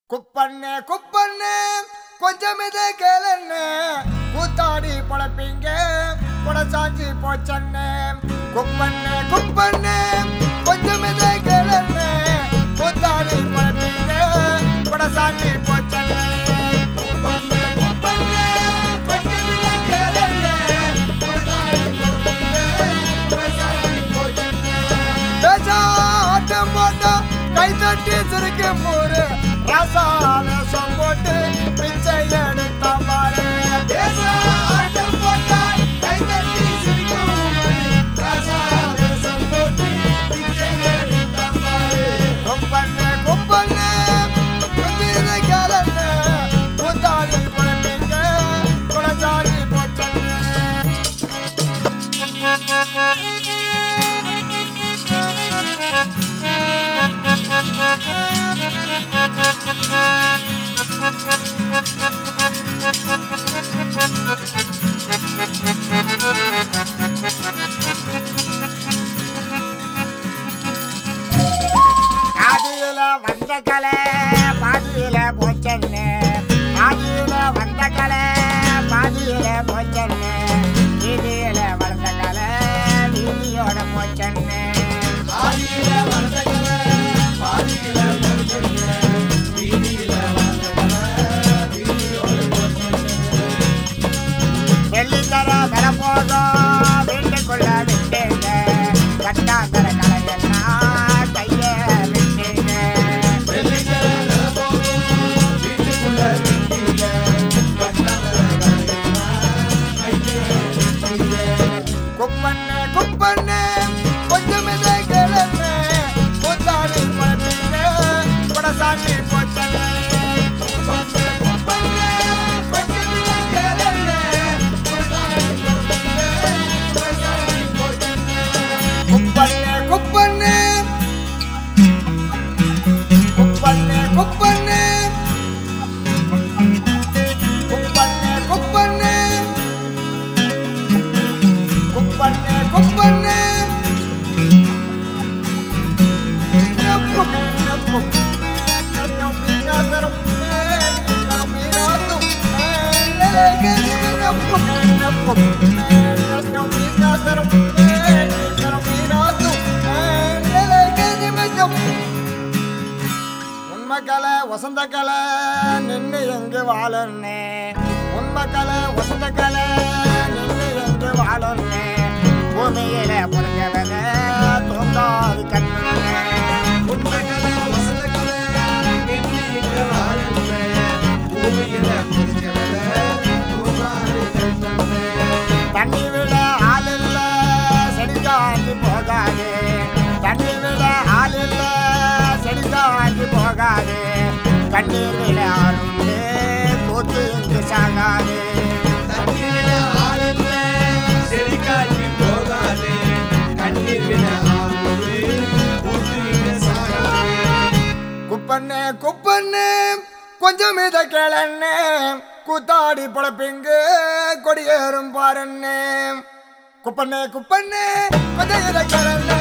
குப்பண்ணே குப்பண்ணே கொஞ்சம் இதை கேளண்ணே கூத்தாடி பொழப்பீங்க கொட சாஞ்சி போச்சண்ணே குப்பண்ணே குப்பண்ணே கொஞ்சம் இதை கேளண்ணே கூத்தாடி பொழப்பீங்க கொட சாஞ்சி போச்சண்ணே குப்பண்ணே, குப்பண்ணே, கொஞ்சம் இதை கேளண்ணே, கூத்தாடி பொழப்பீங்க, கொட சாஞ்சி போச்சண்ணே. பேசா ஆட்டம் போட்டா கை தட்டி சிரிக்கும் போது ரசா வேஷம் போட்டு பிச்சை எடுத்த பாரு பேசா ஆட்டம் போட்டா கை தட்டி சிரிக்கும் போது ரசா வேஷம் போட்டு பிச்சை எடுத்த பாரு கும்பண்ணே கும்பண்ணே குந்திருந்த கேளண்ணே கூத்தாடி குழம்பீங்க குலச்சாடி போச்சண்ணே ஆதியில வந்த கலை பாதியில போச்சன்னு ஆதியில வந்த கலை பாதியில போச்சன்னு வீதியில வளர்ந்த கலை வீதியோட போச்சன்னு ஆதியில வந்த கலை பாதியில போச்சன்னு வீதியில வளர்ந்த கலை வீதியோட வெள்ளித்தர வர போதும் வீட்டுக்குள்ள விட்டேங்க கட்டாந்தர கலையெல்லாம் கைய விட்டேங்க குப்பண்ணே குப்பண்ணே கொஞ்சம் இதை கேளண்ணே கூத்தாடி பழப்பீங்க படசாட்டி போச்சண்ணே குப்பண்ணே குப்பண்ணே கொஞ்சம் இதை கேளண்ணே கூத்தாடி பழப்பீங்க படசாட்டி போச்சண்ணே குப்பண்ணே குப்பண்ணே குப்பண்ணே குப்பண்ணே குப்பண்ணே குப்பண்ணே குப்பண்ணே குப்பண்ணே உண்மக்கலை வசந்த கலை நின்று எங்கு வாழன்னே உண்மக்கலை வசந்த கலை நின்று எங்கு வாழன்னே பூமியில புரிஞ்சவன தூங்காது கண்ணே உண்மக்கலை வசந்த கலை நின்று எங்கு வாழன்னே பூமியில புரிஞ்சவன தூங்காது கண்ணே தண்ணி விட ஆள் இல்ல செடிக்காஞ்சி போகாது தண்ணி விட ஆள் இல்ல செடிக்காஞ்சி போகாது கண்ணீர் விட ஆளுண்டு கூத்து இங்கு சாகாது தண்ணி விட ஆள் இல்ல, செடி காய்ச்சி போகாது. கண்ணீர் விட ஆள் உண்டு, கூத்து இங்க சாகாது. குப்பண்ணே குப்பண்ணே கொஞ்சம் இதை கேளண்ணே கூத்தாடி பொழப்பிங்கு கொடியேறும் பாருண்ணே குப்பண்ணே குப்பண்ணே கொஞ்சம் இதை கேளண்ணே